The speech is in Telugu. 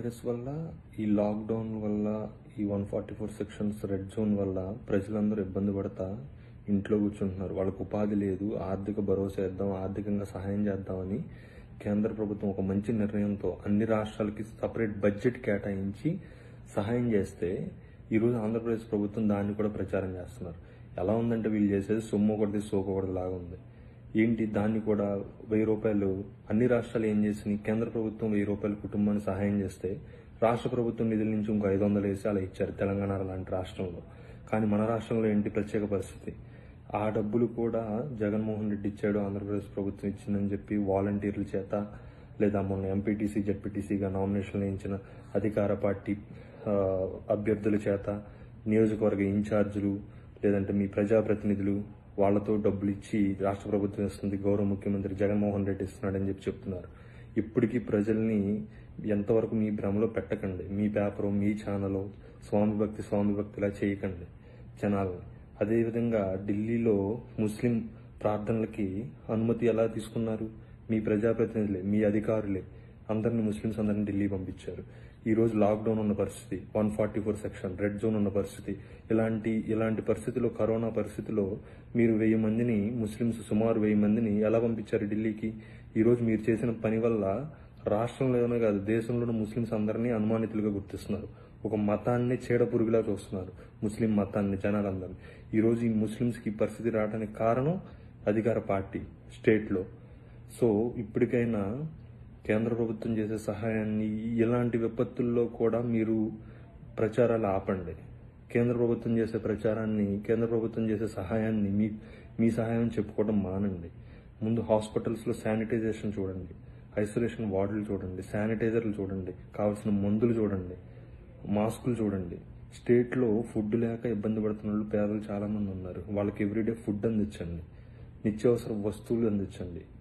వైరస్ వల్ల ఈ లాక్డౌన్ వల్ల ఈ one forty four sections red zone వల్ల ప్రజలందరూ ఇబ్బంది పడతా ఇంట్లో కూర్చుంటున్నారు వాళ్ళకు ఉపాధి లేదు ఆర్థిక భరోసా ఇద్దాం ఆర్థికంగా సహాయం చేద్దామని కేంద్ర ప్రభుత్వం ఒక మంచి నిర్ణయంతో అన్ని రాష్ట్రాలకి సపరేట్ బడ్జెట్ కేటాయించి సహాయం చేస్తే ఈరోజు ఆంధ్రప్రదేశ్ ప్రభుత్వం దాన్ని కూడా ప్రచారం చేస్తున్నారు ఎలా ఉందంటే వీళ్ళు చేసేది సొమ్ము ఒకటిది సోకు ఒకటిది లాగా ఉంది ఏంటి దాన్ని కూడా వెయ్యి రూపాయలు అన్ని రాష్ట్రాలు ఏం చేసినాయి కేంద్ర ప్రభుత్వం వెయ్యి రూపాయలు కుటుంబానికి సహాయం చేస్తే రాష్ట్ర ప్రభుత్వం నిధుల నుంచి ఇంకో ఐదు వందలు వేసి అలా ఇచ్చారు తెలంగాణ లాంటి రాష్ట్రంలో కానీ మన రాష్ట్రంలో ఏంటి ప్రత్యేక పరిస్థితి ఆ డబ్బులు కూడా జగన్మోహన్ రెడ్డి ఇచ్చాడు ఆంధ్రప్రదేశ్ ప్రభుత్వం ఇచ్చిందని చెప్పి వాలంటీర్ల చేత లేదా మొన్న ఎంపీటీసీ జడ్పీటీసీగా నామినేషన్లు వేయించిన అధికార పార్టీ ఆ, అభ్యర్థుల చేత నియోజకవర్గ ఇన్ఛార్జీలు లేదంటే మీ ప్రజాప్రతినిధులు వాళ్ళతో డబ్బులు ఇచ్చి రాష్ట్ర ప్రభుత్వం ఇస్తుంది గౌరవ ముఖ్యమంత్రి జగన్మోహన్ రెడ్డి ఇస్తున్నాడని చెప్పి చెప్తున్నారు ఇప్పటికీ ప్రజల్ని ఎంతవరకు మీ భ్రమలో పెట్టకండి మీ పేపర్ మీ ఛానల్ స్వామి భక్తి స్వామి భక్తిలా చేయకండి జనాల్ని అదేవిధంగా ఢిల్లీలో ముస్లిం ప్రార్థనలకి అనుమతి ఎలా తీసుకున్నారు మీ ప్రజాప్రతినిధులే మీ అధికారులే అందరిని ముస్లిమ్స్ అందరిని ఢిల్లీ పంపించారు ఈ రోజు లాక్డౌన్ ఉన్న పరిస్థితి one forty four section red zone ఉన్న పరిస్థితి ఇలాంటి ఇలాంటి పరిస్థితిలో కరోనా పరిస్థితిలో మీరు వెయ్యి మందిని ముస్లిమ్స్ సుమారు వెయ్యి మందిని ఎలా పంపించారు ఢిల్లీకి ఈ రోజు మీరు చేసిన పని వల్ల రాష్ట్రంలోనే కాదు దేశంలోని ముస్లిమ్స్ అందరినీ అనుమానితులుగా గుర్తిస్తున్నారు ఒక మతాన్ని చీడ పురుగులా చూస్తున్నారు ముస్లిం మతాన్ని జనాలందరినీ ఈ రోజు ఈ ముస్లిమ్స్కి ఈ పరిస్థితి రావడానికి కారణం అధికార పార్టీ స్టేట్లో సో ఇప్పటికైనా కేంద్ర ప్రభుత్వం చేసే సహాయాన్ని ఇలాంటి విపత్తుల్లో కూడా మీరు ప్రచారాలు ఆపండి కేంద్ర ప్రభుత్వం చేసే ప్రచారాన్ని కేంద్ర ప్రభుత్వం చేసే సహాయాన్ని మీ మీ సహాయం చెప్పుకోవడం మానండి ముందు హాస్పిటల్స్లో శానిటైజేషన్ చూడండి ఐసోలేషన్ వార్డులు చూడండి శానిటైజర్లు చూడండి కావాల్సిన మందులు చూడండి మాస్కులు చూడండి స్టేట్లో ఫుడ్ లేక ఇబ్బంది పడుతున్న వాళ్ళు పేదలు చాలా మంది ఉన్నారు వాళ్ళకి ఎవ్రీడే ఫుడ్ అందించండి నిత్యావసర వస్తువులు అందించండి